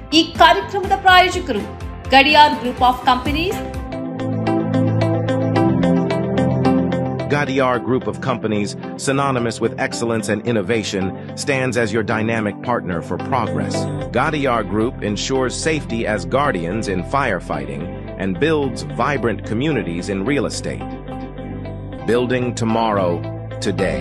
ಈ ಕಾರ್ಯಕ್ರಮದ ಪ್ರಾಯೋಜಕರು Gadiar group of companies Gadiar Group of Companies, synonymous with excellence and innovation, stands as your dynamic partner for progress. Gadiar Group ensures safety as guardians in firefighting and builds vibrant communities in real estate. Building tomorrow, today.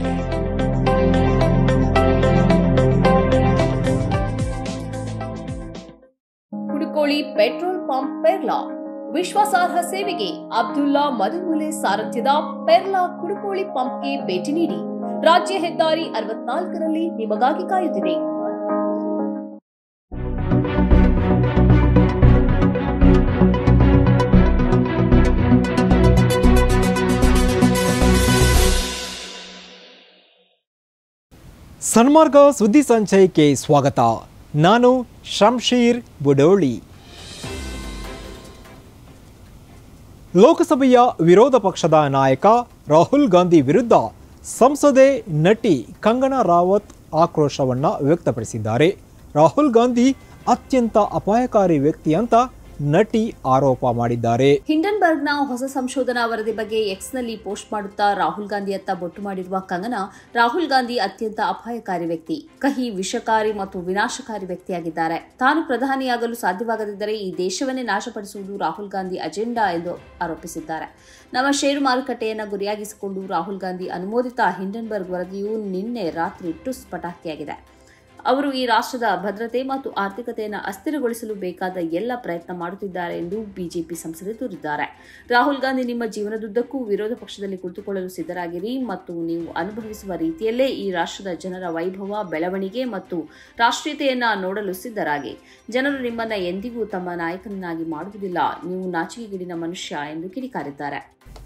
ಕುಡುಕೋಳಿ petrol pump Perla ವಿಶ್ವಾಸಾರ್ಹ ಸೇವೆಗೆ ಅಬ್ದುಲ್ಲಾ ಮಧುಮೂಲೆ ಸಾರಥ್ಯದ ಪೆರ್ಲಾ ಕುಡುಕೋಳಿ ಪಂಪ್ಗೆ ಭೇಟಿ ನೀಡಿ ರಾಜ್ಯ ಹೆದ್ದಾರಿ ಅರವತ್ನಾಲ್ಕರಲ್ಲಿ ನಿಮಗಾಗಿ ಕಾಯುತ್ತಿದೆ ಸನ್ಮಾರ್ಗ ಸುದ್ದಿ ಸಂಚಯಕ್ಕೆ ಸ್ವಾಗತ ನಾನು ಶಂಶೀರ್ ಬುಡೋಳಿ ಲೋಕಸಭೆಯ ವಿರೋಧ ಪಕ್ಷದ ನಾಯಕ ರಾಹುಲ್ ಗಾಂಧಿ ವಿರುದ್ಧ ಸಂಸದೆ ನಟಿ ಕಂಗನಾ ರಾವತ್ ಆಕ್ರೋಶವನ್ನು ವ್ಯಕ್ತಪಡಿಸಿದ್ದಾರೆ ರಾಹುಲ್ ಗಾಂಧಿ ಅತ್ಯಂತ ಅಪಾಯಕಾರಿ ವ್ಯಕ್ತಿ ಅಂತ ನಟಿ ಆರೋಪ ಮಾಡಿದ್ದಾರೆ ಹಿಂಡನ್ಬರ್ಗ್ನ ಹೊಸ ಸಂಶೋಧನಾ ವರದಿ ಬಗ್ಗೆ ಎಕ್ಸ್ನಲ್ಲಿ ಪೋಸ್ಟ್ ಮಾಡುತ್ತಾ ರಾಹುಲ್ ಗಾಂಧಿ ಅತ್ತ ಬೊಟ್ಟು ಮಾಡಿರುವ ಕಂಗನಾ ರಾಹುಲ್ ಗಾಂಧಿ ಅತ್ಯಂತ ಅಪಾಯಕಾರಿ ವ್ಯಕ್ತಿ ಕಹಿ ವಿಷಕಾರಿ ಮತ್ತು ವಿನಾಶಕಾರಿ ವ್ಯಕ್ತಿಯಾಗಿದ್ದಾರೆ ತಾನು ಪ್ರಧಾನಿಯಾಗಲು ಸಾಧ್ಯವಾಗದಿದ್ದರೆ ಈ ದೇಶವನ್ನೇ ನಾಶಪಡಿಸುವುದು ರಾಹುಲ್ ಗಾಂಧಿ ಅಜೆಂಡಾ ಎಂದು ಆರೋಪಿಸಿದ್ದಾರೆ ನಮ್ಮ ಷೇರು ಮಾರುಕಟ್ಟೆಯನ್ನು ಗುರಿಯಾಗಿಸಿಕೊಂಡು ರಾಹುಲ್ ಗಾಂಧಿ ಅನುಮೋದಿತ ಹಿಂಡನ್ಬರ್ಗ್ ವರದಿಯು ನಿನ್ನೆ ರಾತ್ರಿ ಟುಸ್ ಪಟಾಕಿಯಾಗಿದೆ ಅವರು ಈ ರಾಷ್ಟ್ರದ ಭದ್ರತೆ ಮತ್ತು ಆರ್ಥಿಕತೆಯನ್ನು ಅಸ್ಥಿರಗೊಳಿಸಲು ಬೇಕಾದ ಎಲ್ಲ ಪ್ರಯತ್ನ ಮಾಡುತ್ತಿದ್ದಾರೆ ಎಂದು ಬಿಜೆಪಿ ಸಂಸದೆ ದೂರಿದ್ದಾರೆ ರಾಹುಲ್ ಗಾಂಧಿ ನಿಮ್ಮ ಜೀವನದುದ್ದಕ್ಕೂ ವಿರೋಧ ಪಕ್ಷದಲ್ಲಿ ಕುಳಿತುಕೊಳ್ಳಲು ಸಿದ್ಧರಾಗಿರಿ ಮತ್ತು ನೀವು ಅನುಭವಿಸುವ ರೀತಿಯಲ್ಲೇ ಈ ರಾಷ್ಟ್ರದ ಜನರ ವೈಭವ ಬೆಳವಣಿಗೆ ಮತ್ತು ರಾಷ್ಟ್ರೀಯತೆಯನ್ನ ನೋಡಲು ಸಿದ್ಧರಾಗಿ ಜನರು ನಿಮ್ಮನ್ನ ಎಂದಿಗೂ ತಮ್ಮ ನಾಯಕನನ್ನಾಗಿ ಮಾಡುವುದಿಲ್ಲ ನೀವು ನಾಚಿಕೆಗೀಡಿನ ಮನುಷ್ಯ ಎಂದು ಕಿಡಿಕಾರಿದ್ದಾರೆ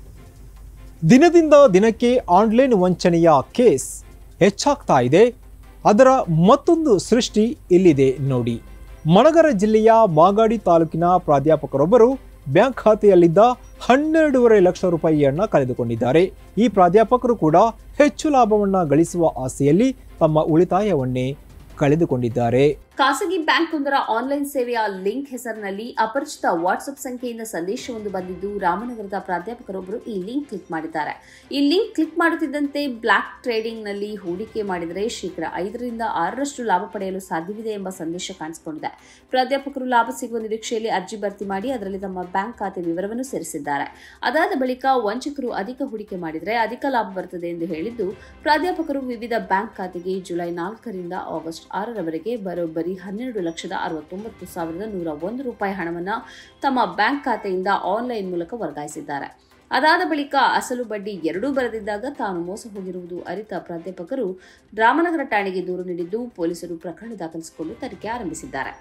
ದಿನದಿಂದ ದಿನಕ್ಕೆ ಆನ್ಲೈನ್ ವಂಚನೆಯ ಕೇಸ್ ಹೆಚ್ಚಾಗ್ತಾ ಇದೆ ಅದರ ಮತ್ತೊಂದು ಸೃಷ್ಟಿ ಇಲ್ಲಿದೆ ನೋಡಿ ಮಣಗರ ಜಿಲ್ಲೆಯ ಮಾಗಾಡಿ ತಾಲೂಕಿನ ಪ್ರಾಧ್ಯಾಪಕರೊಬ್ಬರು ಬ್ಯಾಂಕ್ ಖಾತೆಯಲ್ಲಿದ್ದ ಹನ್ನೆರಡೂವರೆ ಲಕ್ಷ ರೂಪಾಯಿಯನ್ನ ಕಳೆದುಕೊಂಡಿದ್ದಾರೆ ಈ ಪ್ರಾಧ್ಯಾಪಕರು ಕೂಡ ಹೆಚ್ಚು ಲಾಭವನ್ನ ಗಳಿಸುವ ಆಸೆಯಲ್ಲಿ ತಮ್ಮ ಉಳಿತಾಯವನ್ನೇ ಕಳೆದುಕೊಂಡಿದ್ದಾರೆ ಖಾಸಗಿ ಬ್ಯಾಂಕ್ ಒಂದರ ಆನ್ಲೈನ್ ಸೇವೆಯ ಲಿಂಕ್ ಹೆಸರಿನಲ್ಲಿ ಅಪರಿಚಿತ ವಾಟ್ಸ್ಆಪ್ ಸಂಖ್ಯೆಯಿಂದ ಸಂದೇಶವೊಂದು ಬಂದಿದ್ದು ರಾಮನಗರದ ಪ್ರಾಧ್ಯಾಪಕರೊಬ್ಬರು ಈ ಲಿಂಕ್ ಕ್ಲಿಕ್ ಮಾಡಿದ್ದಾರೆ ಈ ಲಿಂಕ್ ಕ್ಲಿಕ್ ಮಾಡುತ್ತಿದ್ದಂತೆ ಬ್ಲಾಕ್ ಟ್ರೇಡಿಂಗ್ನಲ್ಲಿ ಹೂಡಿಕೆ ಮಾಡಿದರೆ ಶೇಕಡ ಐದರಿಂದ ಆರರಷ್ಟು ಲಾಭ ಪಡೆಯಲು ಸಾಧ್ಯವಿದೆ ಎಂಬ ಸಂದೇಶ ಕಾಣಿಸಿಕೊಂಡಿದೆ ಪ್ರಾಧ್ಯಾಪಕರು ಲಾಭ ಸಿಗುವ ನಿರೀಕ್ಷೆಯಲ್ಲಿ ಅರ್ಜಿ ಭರ್ತಿ ಮಾಡಿ ಅದರಲ್ಲಿ ತಮ್ಮ ಬ್ಯಾಂಕ್ ಖಾತೆ ವಿವರವನ್ನು ಸೇರಿಸಿದ್ದಾರೆ ಅದಾದ ಬಳಿಕ ವಂಚಕರು ಅಧಿಕ ಹೂಡಿಕೆ ಮಾಡಿದರೆ ಅಧಿಕ ಲಾಭ ಬರುತ್ತದೆ ಎಂದು ಹೇಳಿದ್ದು ಪ್ರಾಧ್ಯಾಪಕರು ವಿವಿಧ ಬ್ಯಾಂಕ್ ಖಾತೆಗೆ ಜುಲೈ ನಾಲ್ಕರಿಂದ ಆಗಸ್ಟ್ ಆರರವರೆಗೆ ಬರೋಬ್ಬರಿ ಹನ್ನೆರಡು ಲಕ್ಷದ ಅರವತ್ತೊಂಬತ್ತು ಸಾವಿರದ ನೂರ ಒಂದು ರೂಪಾಯಿ ಹಣವನ್ನು ತಮ್ಮ ಬ್ಯಾಂಕ್ ಖಾತೆಯಿಂದ ಆನ್ಲೈನ್ ಮೂಲಕ ವರ್ಗಾಯಿಸಿದ್ದಾರೆ ಅದಾದ ಬಳಿಕ ಅಸಲು ಬಡ್ಡಿ ಎರಡೂ ಬರದಿದ್ದಾಗ ತಾನು ಮೋಸ ಹೋಗಿರುವುದು ಅರಿತ ಪ್ರಾಧ್ಯಾಪಕರು ರಾಮನಗರ ಠಾಣೆಗೆ ದೂರು ನೀಡಿದ್ದು ಪೊಲೀಸರು ಪ್ರಕರಣ ದಾಖಲಿಸಿಕೊಂಡು ತನಿಖೆ ಆರಂಭಿಸಿದ್ದಾರೆ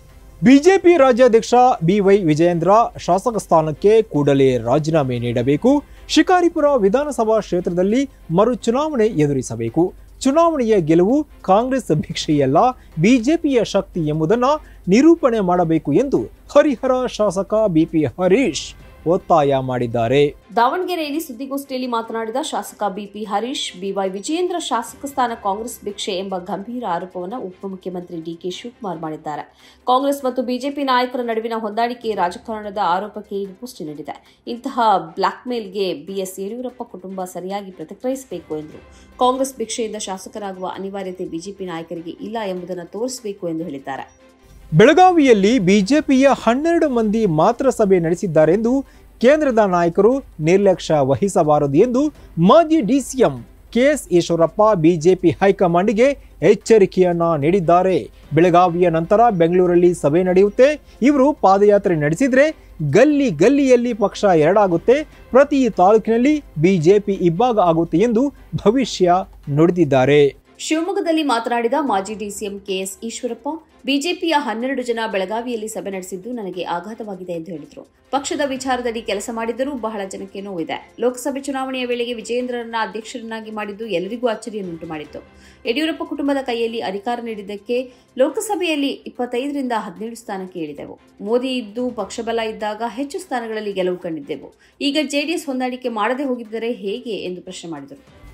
ಬಿಜೆಪಿ ರಾಜ್ಯಾಧ್ಯಕ್ಷ ಬಿವೈ ವಿಜಯೇಂದ್ರ ಶಾಸಕ ಸ್ಥಾನಕ್ಕೆ ಕೂಡಲೇ ರಾಜೀನಾಮೆ ನೀಡಬೇಕು ಶಿಕಾರಿಪುರ ವಿಧಾನಸಭಾ ಕ್ಷೇತ್ರದಲ್ಲಿ ಮರು ಚುನಾವಣೆ ಎದುರಿಸಬೇಕು ಚುನಾವಣೆಯ ಗೆಲುವು ಕಾಂಗ್ರೆಸ್ ಭಿಕ್ಷೆಯಲ್ಲ ಬಿಜೆಪಿಯ ಶಕ್ತಿ ಎಂಬುದನ್ನು ನಿರೂಪಣೆ ಮಾಡಬೇಕು ಎಂದು ಹರಿಹರ ಶಾಸಕ ಬಿಪಿ ಹರೀಶ್ ಒತ್ತಾಯ ಮಾಡಿದ್ದಾರೆ ದಾವಣಗೆರೆಯಲ್ಲಿ ಸುದ್ದಿಗೋಷ್ಠಿಯಲ್ಲಿ ಮಾತನಾಡಿದ ಶಾಸಕ ಬಿಪಿ ಹರೀಶ್ ಬಿವೈ ವಿಜಯೇಂದ್ರ ಶಾಸಕ ಸ್ಥಾನ ಕಾಂಗ್ರೆಸ್ ಭಿಕ್ಷೆ ಎಂಬ ಗಂಭೀರ ಆರೋಪವನ್ನು ಉಪಮುಖ್ಯಮಂತ್ರಿ ಡಿಕೆ ಶಿವಕುಮಾರ್ ಮಾಡಿದ್ದಾರೆ ಕಾಂಗ್ರೆಸ್ ಮತ್ತು ಬಿಜೆಪಿ ನಾಯಕರ ನಡುವಿನ ಹೊಂದಾಣಿಕೆ ರಾಜಕಾರಣದ ಆರೋಪಕ್ಕೆ ಇದು ಪುಷ್ಟಿ ನೀಡಿದೆ ಇಂತಹ ಬ್ಲಾಕ್ಮೇಲ್ಗೆ ಬಿಎಸ್ ಯಡಿಯೂರಪ್ಪ ಕುಟುಂಬ ಸರಿಯಾಗಿ ಪ್ರತಿಕ್ರಿಯಿಸಬೇಕು ಎಂದರು ಕಾಂಗ್ರೆಸ್ ಭಿಕ್ಷೆಯಿಂದ ಶಾಸಕರಾಗುವ ಅನಿವಾರ್ಯತೆ ಬಿಜೆಪಿ ನಾಯಕರಿಗೆ ಇಲ್ಲ ಎಂಬುದನ್ನು ತೋರಿಸಬೇಕು ಎಂದು ಹೇಳಿದ್ದಾರೆ ಬೆಳಗಾವಿಯಲ್ಲಿ ಬಿಜೆಪಿಯ ಹನ್ನೆರಡು ಮಂದಿ ಮಾತ್ರ ಸಭೆ ನಡೆಸಿದ್ದಾರೆಂದು ಕೇಂದ್ರದ ನಾಯಕರು ನಿರ್ಲಕ್ಷ್ಯ ವಹಿಸಬಾರದು ಎಂದು ಮಾಜಿ ಡಿಸಿಎಂ ಕೆಎಸ್ ಈಶ್ವರಪ್ಪ ಬಿಜೆಪಿ ಹೈಕಮಾಂಡ್ಗೆ ಎಚ್ಚರಿಕೆಯನ್ನ ನೀಡಿದ್ದಾರೆ ಬೆಳಗಾವಿಯ ನಂತರ ಬೆಂಗಳೂರಲ್ಲಿ ಸಭೆ ನಡೆಯುತ್ತೆ ಇವರು ಪಾದಯಾತ್ರೆ ನಡೆಸಿದ್ರೆ ಗಲ್ಲಿ ಗಲ್ಲಿಯಲ್ಲಿ ಪಕ್ಷ ಎರಡಾಗುತ್ತೆ ಪ್ರತಿ ತಾಲೂಕಿನಲ್ಲಿ ಬಿಜೆಪಿ ಇಬ್ಬಾಗ ಆಗುತ್ತೆ ಎಂದು ಭವಿಷ್ಯ ನುಡಿದಿದ್ದಾರೆ ಶಿವಮೊಗ್ಗದಲ್ಲಿ ಮಾತನಾಡಿದ ಮಾಜಿ ಡಿಸಿಎಂ ಕೆಎಸ್ ಈಶ್ವರಪ್ಪ ಬಿಜೆಪಿಯ ಹನ್ನೆರಡು ಜನ ಬೆಳಗಾವಿಯಲ್ಲಿ ಸಭೆ ನಡೆಸಿದ್ದು ನನಗೆ ಆಘಾತವಾಗಿದೆ ಎಂದು ಹೇಳಿದರು ಪಕ್ಷದ ವಿಚಾರದಲ್ಲಿ ಕೆಲಸ ಮಾಡಿದ್ದರೂ ಬಹಳ ಜನಕ್ಕೆ ನೋವಿದೆ ಲೋಕಸಭೆ ಚುನಾವಣೆಯ ವೇಳೆಗೆ ವಿಜಯೇಂದ್ರರನ್ನ ಅಧ್ಯಕ್ಷರನ್ನಾಗಿ ಮಾಡಿದ್ದು ಎಲ್ಲರಿಗೂ ಅಚ್ಚರಿಯನ್ನುಂಟು ಮಾಡಿತ್ತು ಯಡಿಯೂರಪ್ಪ ಕುಟುಂಬದ ಕೈಯಲ್ಲಿ ಅಧಿಕಾರ ನೀಡಿದ್ದಕ್ಕೆ ಲೋಕಸಭೆಯಲ್ಲಿ ಇಪ್ಪತ್ತೈದರಿಂದ ಹದಿನೇಳು ಸ್ಥಾನಕ್ಕೆ ಇಳಿದೆವು ಮೋದಿ ಇದ್ದು ಪಕ್ಷಬಲ ಇದ್ದಾಗ ಹೆಚ್ಚು ಸ್ಥಾನಗಳಲ್ಲಿ ಗೆಲುವು ಕಂಡಿದ್ದೆವು ಈಗ ಜೆಡಿಎಸ್ ಹೊಂದಾಣಿಕೆ ಮಾಡದೆ ಹೋಗಿದ್ದರೆ ಹೇಗೆ ಎಂದು ಪ್ರಶ್ನೆ ಮಾಡಿದರು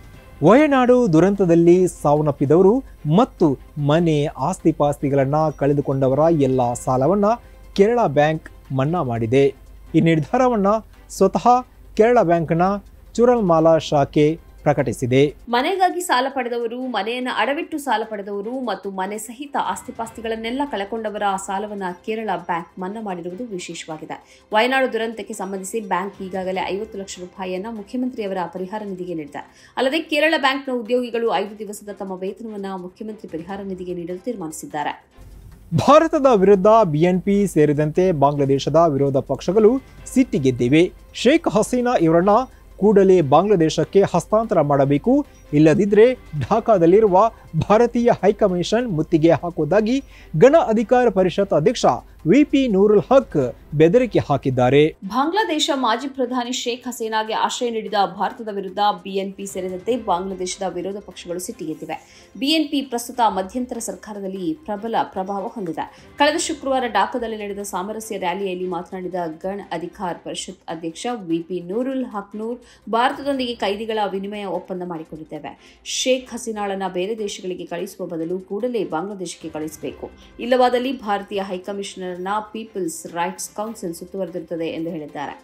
ವಯನಾಡು ದುರಂತದಲ್ಲಿ ಸಾವನ್ನಪ್ಪಿದವರು ಮತ್ತು ಮನೆ ಆಸ್ತಿಪಾಸ್ತಿಗಳನ್ನು ಕಳೆದುಕೊಂಡವರ ಎಲ್ಲ ಸಾಲವನ್ನು ಕೇರಳ ಬ್ಯಾಂಕ್ ಮನ್ನಾ ಮಾಡಿದೆ ಈ ನಿರ್ಧಾರವನ್ನು ಸ್ವತಃ ಕೇರಳ ಬ್ಯಾಂಕ್ನ ಚುರಲ್ಮಾಲಾ ಶಾಖೆ ಪ್ರಕಟಿಸಿದೆ ಮನೆಗಾಗಿ ಸಾಲ ಪಡೆದವರು ಮನೆಯನ್ನ ಅಡವಿಟ್ಟು ಸಾಲ ಪಡೆದವರು ಮತ್ತು ಮನೆ ಸಹಿತ ಆಸ್ತಿಪಾಸ್ತಿಗಳನ್ನೆಲ್ಲ ಕಳಕೊಂಡವರ ಸಾಲವನ್ನ ಕೇರಳ ಬ್ಯಾಂಕ್ ಮನ್ನಾ ಮಾಡಿರುವುದು ವಿಶೇಷವಾಗಿದೆ ವಯನಾಡು ದುರಂತಕ್ಕೆ ಸಂಬಂಧಿಸಿ ಬ್ಯಾಂಕ್ ಈಗಾಗಲೇ ಐವತ್ತು ಲಕ್ಷ ರೂಪಾಯಿಯನ್ನ ಮುಖ್ಯಮಂತ್ರಿಯವರ ಪರಿಹಾರ ನಿಧಿಗೆ ನೀಡಿದೆ ಅಲ್ಲದೆ ಕೇರಳ ಬ್ಯಾಂಕ್ನ ಉದ್ಯೋಗಿಗಳು ಐದು ದಿವಸದ ತಮ್ಮ ವೇತನವನ್ನ ಮುಖ್ಯಮಂತ್ರಿ ಪರಿಹಾರ ನಿಧಿಗೆ ನೀಡಲು ತೀರ್ಮಾನಿಸಿದ್ದಾರೆ ಭಾರತದ ವಿರುದ್ಧ ಬಿಎನ್ಪಿ ಸೇರಿದಂತೆ ಬಾಂಗ್ಲಾದೇಶದ ವಿರೋಧ ಪಕ್ಷಗಳು ಸಿಟ್ಟಿಗೆದ್ದಿವೆ ಶೇಖ್ ಹಸೀನಾ ಇವರನ್ನ ಕೂಡಲೇ ಬಾಂಗ್ಲಾದೇಶಕ್ಕೆ ಹಸ್ತಾಂತರ ಮಾಡಬೇಕು ಇಲ್ಲದಿದ್ದರೆ ಢಾಕಾದಲ್ಲಿರುವ ಭಾರತೀಯ ಹೈಕಮಿಷನ್ ಮುತ್ತಿಗೆ ಹಾಕುವುದಾಗಿ ಗಣ ಅಧಿಕಾರ ಪರಿಷತ್ ಅಧ್ಯಕ್ಷ ವಿಪಿ ನೂರುಲ್ ಹಕ್ ಬೆದರಿಕೆ ಹಾಕಿದ್ದಾರೆ ಬಾಂಗ್ಲಾದೇಶ ಮಾಜಿ ಪ್ರಧಾನಿ ಶೇಖ್ ಹಸೀನಾಗೆ ಆಶ್ರಯ ನೀಡಿದ ಭಾರತದ ವಿರುದ್ಧ ಬಿಎನ್ಪಿ ಸೇರಿದಂತೆ ಬಾಂಗ್ಲಾದೇಶದ ವಿರೋಧ ಪಕ್ಷಗಳು ಸಿಟ್ಟಿಗೆದ್ದಿವೆ ಬಿಎನ್ಪಿ ಪ್ರಸ್ತುತ ಮಧ್ಯಂತರ ಸರ್ಕಾರದಲ್ಲಿ ಪ್ರಬಲ ಪ್ರಭಾವ ಹೊಂದಿದೆ ಕಳೆದ ಶುಕ್ರವಾರ ಢಾಕಾದಲ್ಲಿ ನಡೆದ ಸಾಮರಸ್ಯ ರ್ಯಾಲಿಯಲ್ಲಿ ಮಾತನಾಡಿದ ಗಣ್ ಅಧಿಕಾರ್ ಪರಿಷತ್ ಅಧ್ಯಕ್ಷ ವಿಪಿ ನೂರುಲ್ ಹಕ್ನೂರ್ ಭಾರತದೊಂದಿಗೆ ಕೈದಿಗಳ ವಿನಿಮಯ ಒಪ್ಪಂದ ಮಾಡಿಕೊಂಡಿದ್ದೇವೆ ಶೇಖ್ ಹಸೀನಾಳನ್ನ ಬೇರೆ ದೇಶಗಳಿಗೆ ಕಳುಹಿಸುವ ಬದಲು ಕೂಡಲೇ ಬಾಂಗ್ಲಾದೇಶಕ್ಕೆ ಕಳುಹಿಸಬೇಕು ಇಲ್ಲವಾದಲ್ಲಿ ಭಾರತೀಯ ಹೈಕಮಿಷನರ್ನ ಪೀಪಲ್ಸ್ ರೈಟ್ಸ್ ಕೌನ್ಸಿಲ್ ಸುತ್ತುವರೆದಿರುತ್ತದೆ ಎಂದು ಹೇಳಿದ್ದಾರೆ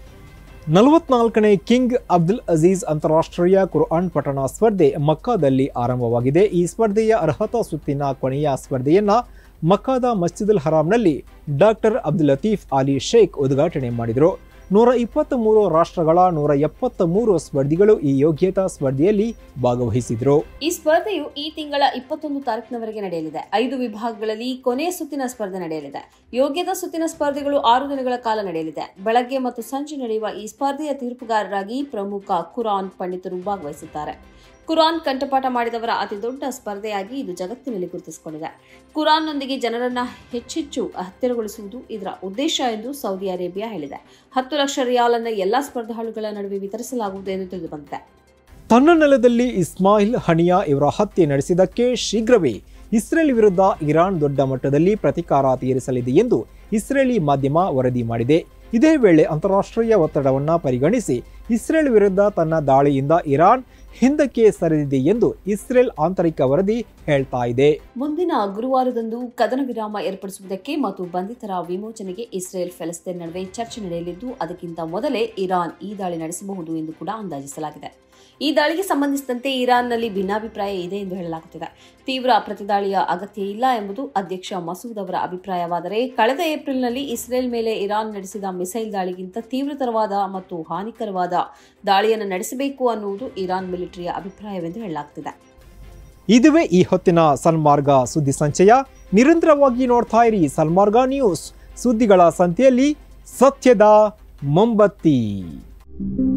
ನಲವತ್ನಾಲ್ಕನೇ ಕಿಂಗ್ ಅಬ್ದುಲ್ ಅಜೀಜ್ ಅಂತಾರಾಷ್ಟ್ರೀಯ ಕುರ್ಆನ್ ಪಠಣ ಸ್ಪರ್ಧೆ ಮಕ್ಕಾದಲ್ಲಿ ಆರಂಭವಾಗಿದೆ ಈ ಸ್ಪರ್ಧೆಯ ಅರ್ಹತಾ ಸುತ್ತಿನ ಕೊನೆಯ ಸ್ಪರ್ಧೆಯನ್ನ ಮಕ್ಕಾದ ಮಸ್ಜಿದುಲ್ ಹರಾಮ್ನಲ್ಲಿ doctor Abdul Latif Ali Sheikh ಉದ್ಘಾಟನೆ ಮಾಡಿದರು ನೂರ ಇಪ್ಪತ್ತ್ ಮೂರು ರಾಷ್ಟ್ರಗಳ ನೂರ ಎಪ್ಪತ್ತ ಮೂರು ಸ್ಪರ್ಧಿಗಳು ಈ ಯೋಗ್ಯತಾ ಸ್ಪರ್ಧೆಯಲ್ಲಿ ಭಾಗವಹಿಸಿದರು ಈ ಸ್ಪರ್ಧೆಯು ಈ ತಿಂಗಳ ಇಪ್ಪತ್ತೊಂದು ತಾರೀಕಿನವರೆಗೆ ನಡೆಯಲಿದೆ ಐದು ವಿಭಾಗಗಳಲ್ಲಿ ಕೊನೆಯ ಸುತ್ತಿನ ಸ್ಪರ್ಧೆ ನಡೆಯಲಿದೆ ಯೋಗ್ಯತಾ ಸುತ್ತಿನ ಸ್ಪರ್ಧೆಗಳು ಆರು ದಿನಗಳ ಕಾಲ ನಡೆಯಲಿದೆ ಬೆಳಗ್ಗೆ ಮತ್ತು ಸಂಜೆ ನಡೆಯುವ ಈ ಸ್ಪರ್ಧೆಯ ತೀರ್ಪುಗಾರರಾಗಿ ಪ್ರಮುಖ ಕುರಾನ್ ಪಂಡಿತರು ಭಾಗವಹಿಸಿದ್ದಾರೆ ಕುರಾನ್ ಕಂಠಪಾಠ ಮಾಡಿದವರ ಅತಿ ದೊಡ್ಡ ಸ್ಪರ್ಧೆಯಾಗಿ ಇದು ಜಗತ್ತಿನಲ್ಲಿ ಗುರುತಿಸಿಕೊಂಡಿದೆ ಕುರಾನ್ನೊಂದಿಗೆ ಜನರನ್ನ ಹೆಚ್ಚೆಚ್ಚು ಹತ್ತಿರಗೊಳಿಸುವುದು ಇದರ ಉದ್ದೇಶ ಎಂದು ಸೌದಿ ಅರೇಬಿಯಾ ಹೇಳಿದೆ ಹತ್ತು ಲಕ್ಷ ರಿಯಾಲ್ ಅನ್ನು ಎಲ್ಲಾ ಸ್ಪರ್ಧಾಳುಗಳ ನಡುವೆ ವಿತರಿಸಲಾಗುವುದು ಎಂದು ತಿಳಿದುಬಂದಿದೆ ತನ್ನ ನೆಲದಲ್ಲಿ ಇಸ್ಮಾಯಿಲ್ ಹನಿಯಾ ಇವರ ಹತ್ಯೆ ನಡೆಸಿದ್ದಕ್ಕೆ ಶೀಘ್ರವೇ ಇಸ್ರೇಲ್ ವಿರುದ್ಧ ಇರಾನ್ ದೊಡ್ಡ ಮಟ್ಟದಲ್ಲಿ ಪ್ರತೀಕಾರ ತೀರಿಸಲಿದೆ ಎಂದು ಇಸ್ರೇಲಿ ಮಾಧ್ಯಮ ವರದಿ ಮಾಡಿದೆ ಇದೇ ವೇಳೆ ಅಂತಾರಾಷ್ಟ್ರೀಯ ಒತ್ತಡವನ್ನು ಪರಿಗಣಿಸಿ ಇಸ್ರೇಲ್ ವಿರುದ್ಧ ತನ್ನ ದಾಳಿಯಿಂದ ಇರಾನ್ ಹಿಂದಕ್ಕೆ ಸರಿದಿದೆ ಎಂದು ಇಸ್ರೇಲ್ ಆಂತರಿಕ ವರದಿ ಹೇಳ್ತಾ ಇದೆ ಮುಂದಿನ ಗುರುವಾರದಂದು ಕದನ ವಿರಾಮ ಏರ್ಪಡಿಸುವುದಕ್ಕೆ ಮತ್ತು ಬಂಧಿತರ ವಿಮೋಚನೆಗೆ ಇಸ್ರೇಲ್ ಫೆಲಸ್ತೀನ್ ನಡುವೆ ಚರ್ಚೆ ನಡೆಯಲಿದ್ದು ಅದಕ್ಕಿಂತ ಮೊದಲೇ ಇರಾನ್ ಈ ದಾಳಿ ನಡೆಸಬಹುದು ಎಂದು ಕೂಡ ಅಂದಾಜಿಸಲಾಗಿದೆ ಈ ದಾಳಿಗೆ ಸಂಬಂಧಿಸಿದಂತೆ ಇರಾನ್ನಲ್ಲಿ ಭಿನ್ನಾಭಿಪ್ರಾಯ ಇದೆ ಎಂದು ಹೇಳಲಾಗುತ್ತಿದೆ ತೀವ್ರ ಪ್ರತಿದಾಳಿಯ ಅಗತ್ಯ ಇಲ್ಲ ಎಂಬುದು ಅಧ್ಯಕ್ಷ ಮಸೂದ್ ಅವರ ಅಭಿಪ್ರಾಯವಾದರೆ ಕಳೆದ ಏಪ್ರಿಲ್ನಲ್ಲಿ ಇಸ್ರೇಲ್ ಮೇಲೆ ಇರಾನ್ ನಡೆಸಿದ ಮಿಸೈಲ್ ದಾಳಿಗಿಂತ ತೀವ್ರತರವಾದ ಮತ್ತು ಹಾನಿಕರವಾದ ದಾಳಿಯನ್ನು ನಡೆಸಬೇಕು ಅನ್ನುವುದು ಇರಾನ್ ಮಿಲಿಟರಿಯ ಅಭಿಪ್ರಾಯವೆಂದು ಹೇಳಲಾಗುತ್ತಿದೆ ಇದುವೇ ಈ ಹೊತ್ತಿನ ಸನ್ಮಾರ್ಗ ಸುದ್ದಿ ಸಂಚಯ ನಿರಂತರವಾಗಿ ನೋಡ್ತಾ ಇರಿ ಸನ್ಮಾರ್ಗ ನ್ಯೂಸ್ ಸುದ್ದಿಗಳ ಸಂತೆಯಲ್ಲಿ ಸತ್ಯದ ಮೊಂಬತ್ತಿ